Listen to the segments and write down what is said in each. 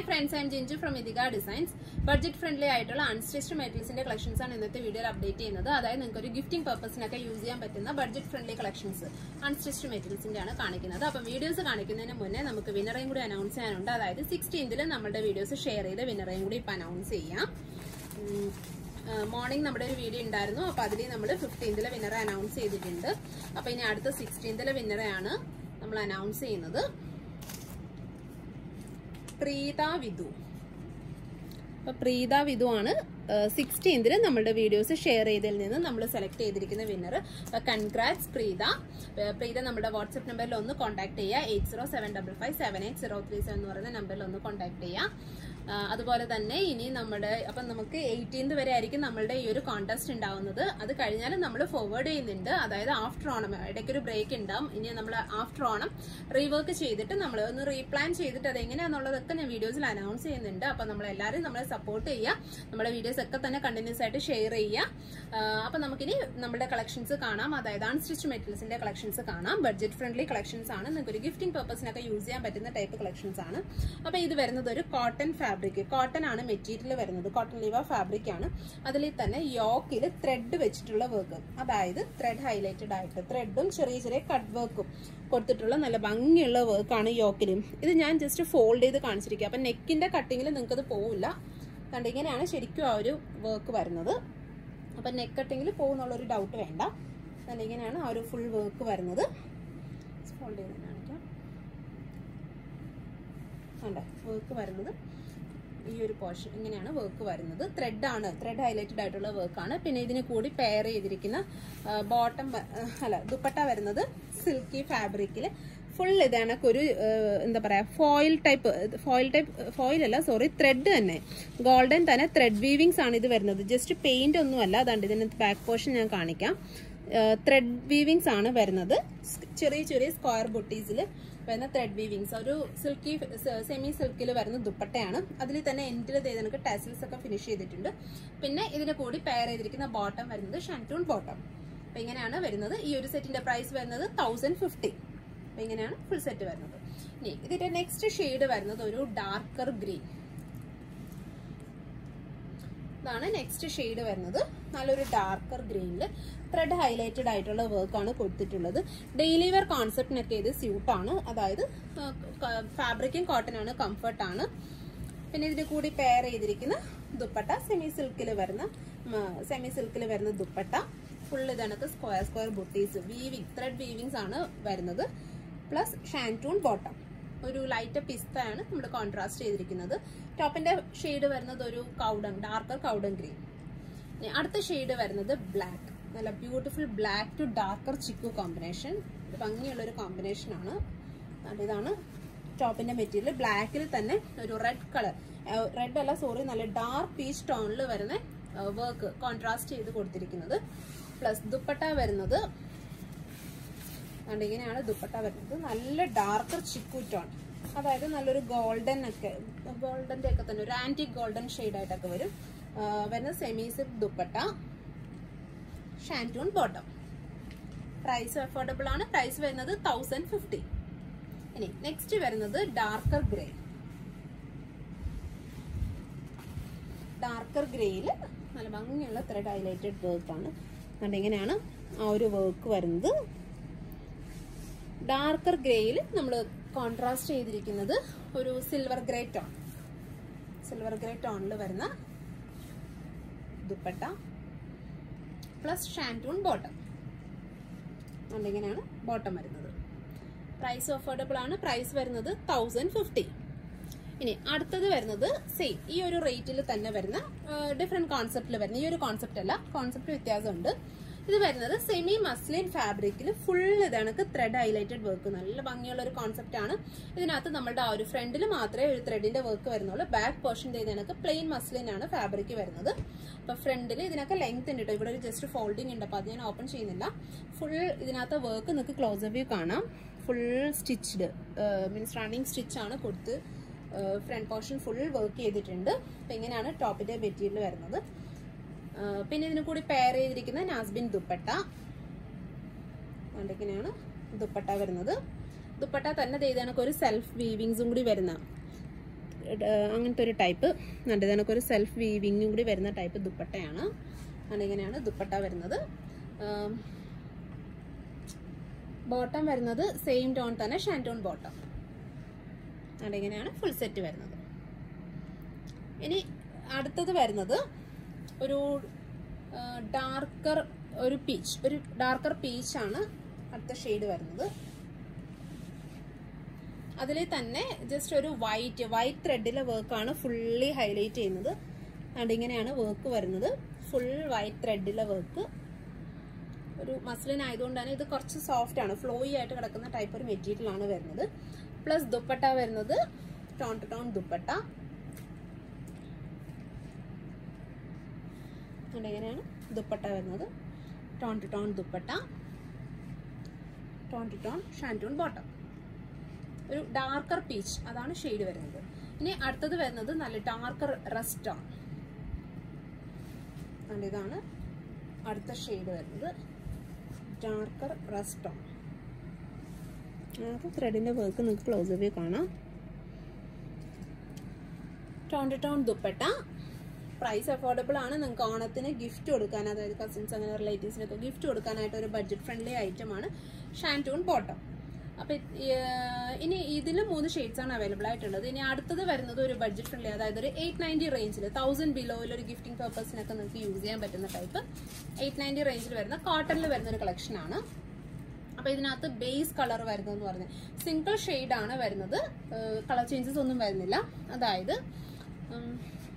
Hi friends I'm Jinchu from Ithika designs budget friendly ആയിട്ടുള്ള unstitched മെറ്റീരിയൽസിന്റെ collections ആണ് ഇന്നത്തെ വീഡിയോയിൽ അപ്ഡേറ്റ് ചെയ്യുന്നത് അതായത് നിങ്ങൾക്ക് ഒരു ഗിഫ്റ്റിംഗ് പർപ്പസിനൊക്കെ യൂസ് ചെയ്യാൻ പറ്റുന്ന ബഡ്ജറ്റ് ഫ്രണ്ട്ലി കളക്ഷൻസ് അൺസ്റ്റിച്ച്ഡ് മെറ്റീരിയൽസിന്റെ ആണ് കാണിക്കുന്നത് അപ്പം വീഡിയോസ് കാണിക്കുന്നതിന് മുന്നേ നമുക്ക് വിനറേയും കൂടി അനൗൺസ് ചെയ്യാനുണ്ട് അതായത് സിക്സ്റ്റീൻതിൽ നമ്മുടെ വീഡിയോസ് ഷെയർ ചെയ്ത് വിനറേയും കൂടി ഇപ്പം അനൗൺസ് ചെയ്യാം മോർണിംഗ് നമ്മുടെ ഒരു വീഡിയോ ഉണ്ടായിരുന്നു അപ്പോൾ അതിൽ നമ്മൾ ഫിഫ്റ്റീൻതിലെ വിന്നറെ അനൗൺസ് ചെയ്തിട്ടുണ്ട് അപ്പോൾ ഇനി അടുത്ത സിക്സ്റ്റീൻതിലെ വിന്നറെയാണ് നമ്മൾ അനൗൺസ് ചെയ്യുന്നത് പ്രീത വിധു അപ്പൊ പ്രീത വിധു ആണ് സിക്സ്റ്റീൻതിൽ നമ്മളുടെ വീഡിയോസ് ഷെയർ ചെയ്തതിൽ നിന്ന് നമ്മൾ സെലക്ട് ചെയ്തിരിക്കുന്ന വിന്നർ കൺഗ്രാറ്റ്സ് പ്രീത ഏഹ് പ്രീത നമ്മുടെ വാട്സപ്പ് നമ്പറിൽ ഒന്ന് കോൺടാക്ട് ചെയ്യുക eight zero seven double five seven eight zero three seven എന്ന് പറയുന്ന നമ്പറിൽ ഒന്ന് കോൺടാക്ട് ചെയ്യുക ആ, അതുപോലെ തന്നെ ഇനി നമ്മുടെ അപ്പം നമുക്ക് എയ്റ്റീൻത് വരെ ആയിരിക്കും നമ്മളുടെ ഈ ഒരു കോൺടെസ്റ്റ് ഉണ്ടാവുന്നത് അത് കഴിഞ്ഞാൽ നമ്മൾ ഫോർവേഡ് ചെയ്യുന്നുണ്ട് അതായത് ആഫ്റ്റർ ഓണം ഇടയ്ക്കൊരു ബ്രേക്ക് ഉണ്ടാവും ഇനി നമ്മൾ ആഫ്റ്റർ ഓണം റീവർക്ക് ചെയ്തിട്ട് നമ്മൾ ഒന്ന് റീപ്ലാൻ ചെയ്തിട്ട് അത് എങ്ങനെയാണെന്നുള്ളതൊക്കെ ഞാൻ വീഡിയോസിൽ അനൗൺസ് ചെയ്യുന്നുണ്ട് അപ്പം നമ്മൾ എല്ലാവരും നമ്മളെ സപ്പോർട്ട് ചെയ്യുക നമ്മുടെ വീഡിയോസ് ഒക്കെ തന്നെ കണ്ടിന്യൂസ് ആയിട്ട് ഷെയർ ചെയ്യുക അപ്പം നമുക്കിനി നമ്മുടെ കളക്ഷൻസ് കാണാം അതായത് അൺസ്റ്റിച്ച് മെറ്റീരിയൽസിന്റെ കളക്ഷൻസ് കാണാം ബഡ്ജറ്റ് ഫ്രണ്ട്ലി കളക്ഷൻസ് ആണ് നിങ്ങൾക്ക് ഒരു ഗിഫ്റ്റിംഗ് പർപ്പസിനൊക്കെ യൂസ് ചെയ്യാൻ പറ്റുന്ന ടൈപ്പ് കളക്ഷൻസ് ആണ് അപ്പോൾ ഇത് വരുന്നത് ഒരു കോട്ടൺ ഫാബ്രിക് കോട്ടൺ ആണ് മെറ്റീരിയൽ വരുന്നത് കോട്ടൺ ലിവ ഫാബ്രിക് ആണ് അതിൽ തന്നെ യോക്കിൽ ത്രെഡ് വെച്ചിട്ടുള്ള വർക്ക് അതായത് ത്രെഡ് ഹൈലൈറ്റഡ് ആയിട്ട് ത്രെഡും ചെറിയ ചെറിയ കട്ട് വർക്കും കൊടുത്തിട്ടുള്ള നല്ല ഭംഗിയുള്ള വർക്കാണ് യോക്കിലും ഇത് ഞാൻ ജസ്റ്റ് ഫോൾഡ് ചെയ്ത് കാണിച്ചിരിക്കുക അപ്പം നെക്കിന്റെ കട്ടിങ്ങിൽ നിങ്ങൾക്കത് പോവില്ല കണ്ട് ഇങ്ങനെയാണ് ശരിക്കും ആ ഒരു വർക്ക് വരുന്നത് അപ്പം നെക്ക് കട്ടിങ്ങിൽ പോകുന്നുള്ളൊരു ഡൗട്ട് വേണ്ട കണ്ട് ഇങ്ങനെയാണ് ആ ഒരു ഫുൾ വർക്ക് വരുന്നത് ഫോൾഡ് ചെയ്ത് കാണിക്കാം കണ്ടോ വർക്ക് വരുന്നത് ഈ ഒരു പോർഷൻ ഇങ്ങനെയാണ് വർക്ക് വരുന്നത് ത്രെഡ് ആണ് ത്രെഡ് ഹൈലൈറ്റഡ് ആയിട്ടുള്ള വർക്കാണ് പിന്നെ ഇതിന് കൂടി പെയർ ചെയ്തിരിക്കുന്ന ബോട്ടം അല്ല ദുപ്പട്ട വരുന്നത് സിൽക്കി ഫാബ്രിക്കിൽ ഫുൾ ഇതാണ് ഒരു എന്താ പറയാ foil type foil type foil അല്ല സോറി ത്രെഡ് തന്നെ ഗോൾഡൻ തന്നെ ത്രെഡ് വീവിങ്സ് ആണ് ഇത് വരുന്നത് ജസ്റ്റ് പെയിന്റ് ഒന്നുമല്ല അതാണ്ട് ഇതിന് ബാക്ക് പോർഷൻ ഞാൻ കാണിക്കാം ത്രെഡ് വീവിങ്സ് ആണ് വരുന്നത് ചെറിയ ചെറിയ സ്ക്വയർ ബുട്ടീസിൽ വരുന്ന ത്രെഡ് വീവിങ്സ് ഒരു സിൽക്കി സെമി സിൽക്കിൽ വരുന്ന ദുപ്പട്ടയാണ് അതിൽ തന്നെ എൻഡിൽ നമുക്ക് ടാസിൽസ് ഒക്കെ ഫിനിഷ് ചെയ്തിട്ടുണ്ട് പിന്നെ ഇതിന് കൂടി പെയർ ചെയ്തിരിക്കുന്ന ബോട്ടം വരുന്നത് ഷാൻറ്റൂൺ ബോട്ടം അപ്പൊ ഇങ്ങനെയാണ് വരുന്നത് ഈ ഒരു സെറ്റിന്റെ പ്രൈസ് വരുന്നത് തൗസൻഡ് ഫിഫ്റ്റി അപ്പൊ ഇങ്ങനെയാണ് ഫുൾ സെറ്റ് വരുന്നത് ഇനി ഇതിന്റെ നെക്സ്റ്റ് ഷെയ്ഡ് വരുന്നത് ഒരു ഡാർക്കർ ഗ്രീൻ ഇതാണ് നെക്സ്റ്റ് ഷെയ്ഡ് വരുന്നത് നല്ലൊരു ഡാർക്കർ ഗ്രീനിൽ ത്രെഡ് ഹൈലൈറ്റഡ് ആയിട്ടുള്ള വർക്കാണ് കൊടുത്തിട്ടുള്ളത് ഡെയിലി വെയർ കോൺസെപ്റ്റിനൊക്കെ ഇത് സ്യൂട്ടാണ് അതായത് ഫാബ്രിക്കും കോട്ടൺ ആണ് കംഫർട്ട് ആണ് പിന്നെ ഇതിന് കൂടി പെയർ ചെയ്തിരിക്കുന്ന ദുപ്പട്ട സെമി സിൽക്കിൽ വരുന്ന സെമി സിൽക്കിൽ വരുന്ന ദുപ്പട്ട ഫുൾ ഇതണക്ക് സ്ക്വയർ സ്ക്വയർ ബുട്ടീസ് വീവിങ് ത്രെഡ് വീവിങ്സ് ആണ് വരുന്നത് പ്ലസ് ഷാൻറ്റൂൺ ബോട്ടം ഒരു ലൈറ്റ് പിസ്ത ആണ് നമ്മൾ കോൺട്രാസ്റ്റ് ചെയ്തിരിക്കുന്നത് ടോപ്പിന്റെ ഷെയ്ഡ് വരുന്നത് ഒരു കൗഡൻ ഡാർക്കർ കൗഡൻ ഗ്രീൻ അടുത്ത ഷെയ്ഡ് വരുന്നത് ബ്ലാക്ക് നല്ല ബ്യൂട്ടിഫുൾ ബ്ലാക്ക് ടു ഡാർക്കർ ചിക്കു കോമ്പിനേഷൻ ഭംഗിയുള്ള ഒരു കോമ്പിനേഷൻ ആണ് ഇതാണ് ടോപ്പിന്റെ മെറ്റീരിയൽ ബ്ലാക്കിൽ തന്നെ ഒരു റെഡ് കളർ റെഡ് അല്ല സോറി നല്ല ഡാർക്ക് പീച്ച് ടോണിൽ വരുന്ന വർക്ക് കോൺട്രാസ്റ്റ് ചെയ്ത് കൊടുത്തിരിക്കുന്നത് പ്ലസ് ദുപ്പട്ട വരുന്നത് അതുകൊണ്ട് ഇങ്ങനെയാണ് ദുപ്പട്ട വരുന്നത് നല്ല ഡാർക്കർ ചിക്കു ടോൺ അതായത് നല്ലൊരു ഗോൾഡൻ ഒക്കെ ഗോൾഡന്റെ ഒക്കെ തന്നെ ഒരു ആന്റി ഗോൾഡൻ ആയിട്ടൊക്കെ വരും വരുന്ന സെമി സിപ്പ് dupatta shantoon bottom price affordable ആണ് പ്രൈസ് വരുന്നത് തൗസൻഡ് ഫിഫ്റ്റി ഇനി നെക്സ്റ്റ് വരുന്നത് ഡാർക്കർ ഗ്രേ ഡാർക്കർ ഗ്രേയിൽ നല്ല ഭംഗിയുള്ള ത്രെഡ് ഹൈലൈറ്റഡ് വർക്കാണ് അതുകൊണ്ട് ഇങ്ങനെയാണ് ആ ഒരു വർക്ക് വരുന്നത് ഡാർക്കർ ഗ്രേയിൽ നമ്മൾ കോൺട്രാസ്റ്റ് ചെയ്തിരിക്കുന്നത് ഒരു silver grey tone silver grey ടോണിൽ വരുന്ന ദുപ്പട്ട പ്ലസ് ഷാൻറ്റൂൺ ബോട്ടം അതിങ്ങനെയാണ് ബോട്ടം വരുന്നത് പ്രൈസ് അഫോർഡബിൾ ആണ് പ്രൈസ് വരുന്നത് തൗസൻഡ് ഫിഫ്റ്റി ഇനി അടുത്തത് വരുന്നത് സെയിം ഈ ഒരു റേറ്റിൽ തന്നെ വരുന്ന ഡിഫറെന്റ് കോൺസെപ്റ്റിൽ വരുന്ന ഈ ഒരു കോൺസെപ്റ്റ് അല്ല കോൺസെപ്റ്റ് വ്യത്യാസമുണ്ട് ഇത് വരുന്നത് സെമി മസ്ലിൻ ഫാബ്രിക്കിൽ ഫുൾ ഇതണക്ക് ത്രെഡ് ഹൈലൈറ്റഡ് വർക്ക് നല്ല ഭംഗിയുള്ള ഒരു കോൺസെപ്റ്റ് ആണ് ഇതിനകത്ത് നമ്മുടെ ആ ഒരു ഫ്രണ്ടിൽ മാത്രമേ ഒരു ത്രെഡിന്റെ വർക്ക് വരുന്നുള്ളൂ ബാക്ക് പോർഷൻ ഇതിനൊക്കെ പ്ലെയിൻ മസ്ലിൻ ആണ് ഫാബ്രിക് വരുന്നത് അപ്പൊ ഫ്രണ്ടിൽ ഇതിനൊക്കെ ലെങ്ത് ഉണ്ട് കേട്ടോ ഇവിടെ ഒരു ജസ്റ്റ് ഫോൾഡിംഗ് ഉണ്ട് അപ്പൊ അത് ഞാൻ ഓപ്പൺ ചെയ്യുന്നില്ല ഫുൾ ഇതിനകത്ത് വർക്ക് നിങ്ങൾക്ക് ക്ലോസ് വ്യൂ കാണാം full stitched means running stitch ആണ് കൊടുത്ത് ഫ്രണ്ട് പോർഷൻ ഫുൾ വർക്ക് ചെയ്തിട്ടുണ്ട് അപ്പൊ ഇങ്ങനെയാണ് ടോപ്പിന്റെ മെറ്റീരിയൽ വരുന്നത് പിന്നെ ഇതിന് കൂടി പെയർ ചെയ്തിരിക്കുന്ന നാസ്ബിൻ ദുപ്പട്ട ഇങ്ങനെയാണ് ദുപ്പട്ട വരുന്നത് ദുപ്പട്ട തന്നെ ചെയ്ത് കണക്ക് ഒരു സെൽഫ് വീവിങ്സും കൂടി വരുന്ന അങ്ങനത്തെ ഒരു ടൈപ്പ് ഉണ്ട് ഇതിനൊക്കെ ഒരു സെൽഫ് വീവിങ്ങും കൂടി വരുന്ന ടൈപ്പ് ദുപ്പട്ടയാണ് ആണ് ഇങ്ങനെയാണ് ദുപ്പട്ട വരുന്നത് ബോട്ടം വരുന്നത് സെയിം ടോൺ തന്നെ ഷാൻറ്റോൺ ബോട്ടം ആണ് ഇങ്ങനെയാണ് ഫുൾ സെറ്റ് വരുന്നത് ഇനി അടുത്തത് വരുന്നത് ഒരു ഡാർക്കർ ഒരു പീച്ച് ഒരു ഡാർക്കർ പീച്ചാണ് അടുത്ത ഷെയ്ഡ് വരുന്നത് അതിൽ തന്നെ ജസ്റ്റ് ഒരു വൈറ്റ് വൈറ്റ് ത്രെഡിലെ വർക്കാണ് ഫുള്ളി ഹൈലൈറ്റ് ചെയ്യുന്നത് അതുകൊണ്ട് ഇങ്ങനെയാണ് വർക്ക് വരുന്നത് ഫുൾ വൈറ്റ് ത്രെഡിലെ വർക്ക് ഒരു മസ്ലിൻ ആയതുകൊണ്ടാണ് ഇത് കുറച്ച് സോഫ്റ്റ് ആണ് ഫ്ലോയി ആയിട്ട് കിടക്കുന്ന ടൈപ്പ് ഒരു മെറ്റീരിയൽ ആണ് വരുന്നത് പ്ലസ് ദുപ്പട്ട വരുന്നത് ടോൺ ടു ടോൺ ദുപ്പട്ട അതുകൊണ്ട് ഇങ്ങനെയാണ് ദുപ്പട്ട വരുന്നത് tone to tone dupatta tone to tone shantoon bottom ഒരു ഡാർക്കർ പീച്ച് അതാണ് ഷെയ്ഡ് വരുന്നത് ഇനി അടുത്തത് വരുന്നത് നല്ല ഡാർക്കർ റസ്റ്റ് ആണ് അതുകൊണ്ട് ഇതാണ് അടുത്ത ഷെയ്ഡ് വരുന്നത് ഡാർക്കർ റസ്റ്റ് ആണ് അത് ത്രെഡിന്റെ വർക്ക് നിങ്ങൾക്ക് ക്ലോസ് വ്യൂ കാണാം tone to tone dupatta price affordable ആണ് നിങ്ങൾക്ക് ഓണത്തിന് ഗിഫ്റ്റ് കൊടുക്കാൻ അതായത് കസിൻസ് അങ്ങനെ റിലേറ്റീവ്സിനൊക്കെ ഗിഫ്റ്റ് കൊടുക്കാനായിട്ട് ഒരു ബഡ്ജറ്റ് ഫ്രണ്ട്ലി ഐറ്റം ആണ് ഷാൻറ്റൂൺ ബോട്ടം അപ്പൊ ഇനി ഇതിൽ മൂന്ന് ഷെയ്ഡ്സ് ആണ് അവൈലബിൾ ആയിട്ടുള്ളത് ഇനി അടുത്തത് വരുന്നത് ഒരു ബഡ്ജറ്റ് ഫ്രണ്ട്ലി അതായത് ഒരു എയ്റ്റ് നയൻറ്റി റേഞ്ചിൽ തൗസൻഡ് ബിലോയിൽ ഒരു ഗിഫ്റ്റിംഗ് പർപ്പസിനൊക്കെ നിങ്ങൾക്ക് യൂസ് ചെയ്യാൻ പറ്റുന്ന ടൈപ്പ് എയ്റ്റ് നയൻറ്റി റേഞ്ചിൽ വരുന്ന കോട്ടണിൽ വരുന്ന ഒരു കളക്ഷൻ ആണ് അപ്പൊ ഇതിനകത്ത് ബേസ് കളർ വരുന്നതെന്ന് പറഞ്ഞാൽ സിംഗിൾ ഷെയ്ഡ് ആണ് വരുന്നത് കളർ ചേഞ്ചസ് ഒന്നും വരുന്നില്ല അതായത് ഉം,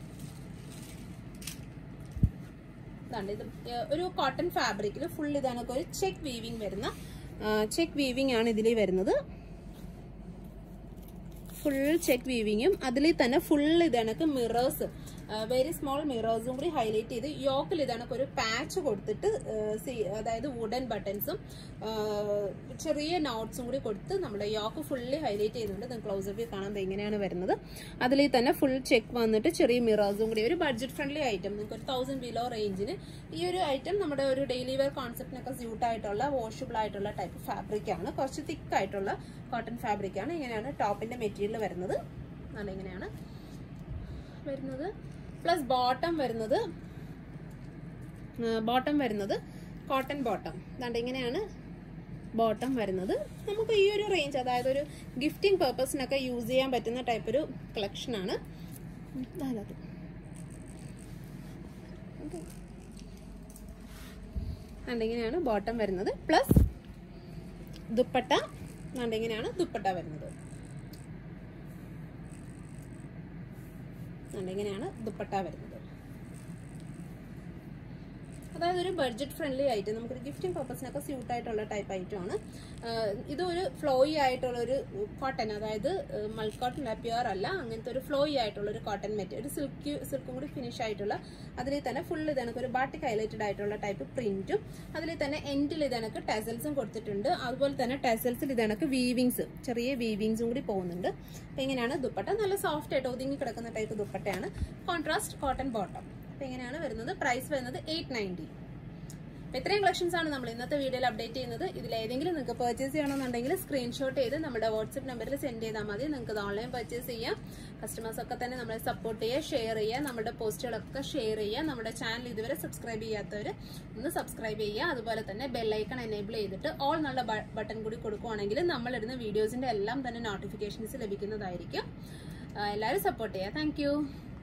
ഇതാണ്ട് ഇത് ഒരു കോട്ടൺ ഫാബ്രിക്കിൽ ഫുൾ ഇതാണ് ഒരു ചെക്ക് വീവിങ് വരുന്ന ചെക്ക് വീവിങ് ആണ് ഇതിൽ വരുന്നത് ഫുൾ ചെക്ക് വീവിങ്ങും അതിൽ തന്നെ ഫുൾ ഇതണക്ക് മിറേഴ്സ് വെരി സ്മോൾ മിറേഴ്സും കൂടി ഹൈലൈറ്റ് ചെയ്ത് യോക്കിൽ ഇതണക്ക് ഒരു പാച്ച് കൊടുത്തിട്ട് ആ, സി- അതായത് വുഡൻ ബട്ടൺസും ചെറിയ നോട്ട്സും കൂടി കൊടുത്ത് നമ്മുടെ യോക്ക് ഫുള്ളി ഹൈലൈറ്റ് ചെയ്യുന്നുണ്ട് നിങ്ങൾക്ക് ക്ലോസ് അപ്പ് കാണാൻ ദേ ഇങ്ങനെയാണ് വരുന്നത് അതിൽ തന്നെ ഫുൾ ചെക്ക് വന്നിട്ട് ചെറിയ മിറേഴ്സും കൂടി ഒരു ബഡ്ജറ്റ് ഫ്രണ്ട്ലി ഐറ്റം നിങ്ങൾക്ക് ഒരു തൗസൻഡ് ബിലോ റേഞ്ചിന് ഈ ഒരു ഐറ്റം നമ്മുടെ ഒരു ഡെയിലി വെയർ കോൺസെപ്റ്റിനൊക്കെ സ്യൂട്ട് ആയിട്ടുള്ള വാഷബിൾ ആയിട്ടുള്ള ടൈപ്പ് ഫാബ്രിക് ആണ് കുറച്ച് തിക്ക് ആയിട്ടുള്ള കോട്ടൺ ഫാബ്രിക് ആണ് ഇങ്ങനെയാണ് ടോപ്പിന്റെ മെറ്റീരിയൽ വരുന്നത് നല്ല ഇങ്ങനെയാണ് വരുന്നത് പ്ലസ് ബോട്ടം വരുന്നത് ബോട്ടം വരുന്നത് കോട്ടൺ ബോട്ടം അതാണ്ട് ഇങ്ങനെയാണ് ബോട്ടം വരുന്നത് നമുക്ക് ഈ ഒരു റേഞ്ച് അതായത് ഒരു ഗിഫ്റ്റിംഗ് പർപ്പസിനൊക്കെ യൂസ് ചെയ്യാൻ പറ്റുന്ന ടൈപ്പ് ഒരു കളക്ഷൻ ആണ് ഇതാണത്. Okay. അതുകൊണ്ട് ഇങ്ങനെയാണ് ബോട്ടം വരുന്നത് പ്ലസ് ദുപ്പട്ട അതുകൊണ്ട് ഇങ്ങനെയാണ് ദുപ്പട്ട വരുന്നത് അതുകൊണ്ട് ഇങ്ങനെയാണ് ദുപ്പട്ട വരുന്നത് അതായത് ഒരു ബഡ്ജറ്റ് ഫ്രണ്ട്ലി ആയിട്ട് നമുക്കൊരു ഗിഫ്റ്റിംഗ് പർപ്പസിനൊക്കെ സ്യൂട്ട് ആയിട്ടുള്ള ടൈപ്പ് ഐറ്റം ആണ് ആഹ് ഇതൊരു ഫ്ലോയി ആയിട്ടുള്ള ഒരു കോട്ടൺ അതായത് മൾക്കോട്ടൺ പ്യുവർ അല്ല അങ്ങനത്തെ ഒരു ഫ്ലോയി ആയിട്ടുള്ള ഒരു കോട്ടൺ മെറ്റീരിയൽ ഒരു സിൽക്ക് സിൽക്കും കൂടി ഫിനിഷ് ആയിട്ടുള്ള അതിൽ തന്നെ ഫുൾ ഇതണക്ക് ഒരു ബാട്ടിക് ഹൈലൈറ്റഡ് ആയിട്ടുള്ള ടൈപ്പ് പ്രിന്റും അതിൽ തന്നെ എൻഡിൽ ഇതണക്ക് ടെസൽസും കൊടുത്തിട്ടുണ്ട് അതുപോലെ തന്നെ ടെസൽസിൽ ഇതണക്ക് വീവിങ്സ് ചെറിയ വീവിങ്സും കൂടി പോകുന്നുണ്ട് അപ്പൊ ഇങ്ങനെയാണ് ദുപ്പട്ട നല്ല സോഫ്റ്റ് ആയിട്ട് ഒതുങ്ങി കിടക്കുന്ന ടൈപ്പ് ദുപ്പട്ടയാണ് കോൺട്രാസ്റ്റ് കോട്ടൺ ബോട്ടം അപ്പൊ ഇങ്ങനെയാണ് വരുന്നത് പ്രൈസ് വരുന്നത് എയ്റ്റ് നയൻറ്റി അപ്പൊ ഇത്രയും കളക്ഷൻസ് ആണ് നമ്മൾ ഇന്നത്തെ വീഡിയോയിൽ അപ്ഡേറ്റ് ചെയ്യുന്നത് ഇതിൽ ഏതെങ്കിലും നിങ്ങൾക്ക് പർച്ചേസ് ചെയ്യണമെന്നുണ്ടെങ്കിൽ സ്ക്രീൻഷോട്ട് ചെയ്ത് നമ്മുടെ വാട്സ്ആപ്പ് നമ്പറിൽ സെൻഡ് ചെയ്താൽ മതി നിങ്ങൾക്ക് ഇത് ഓൺലൈൻ പർച്ചേസ് ചെയ്യാം കസ്റ്റമേഴ്സ് ഒക്കെ തന്നെ നമ്മളെ സപ്പോർട്ട് ചെയ്യുക ഷെയർ ചെയ്യുക നമ്മുടെ പോസ്റ്റുകളൊക്കെ ഷെയർ ചെയ്യുക നമ്മുടെ ചാനൽ ഇതുവരെ സബ്സ്ക്രൈബ് ചെയ്യാത്തവർ ഒന്ന് സബ്സ്ക്രൈബ് ചെയ്യുക അതുപോലെ തന്നെ ബെല്ലൈക്കൺ എനേബിൾ ചെയ്തിട്ട് ഓൾ നല്ല ബട്ടൺ കൂടി കൊടുക്കുവാണെങ്കിൽ നമ്മളിടുന്ന വീഡിയോസിന്റെ എല്ലാം തന്നെ നോട്ടിഫിക്കേഷൻസ് ലഭിക്കുന്നതായിരിക്കും ആ, എല്ലാവരും സപ്പോർട്ട് ചെയ്യുക താങ്ക്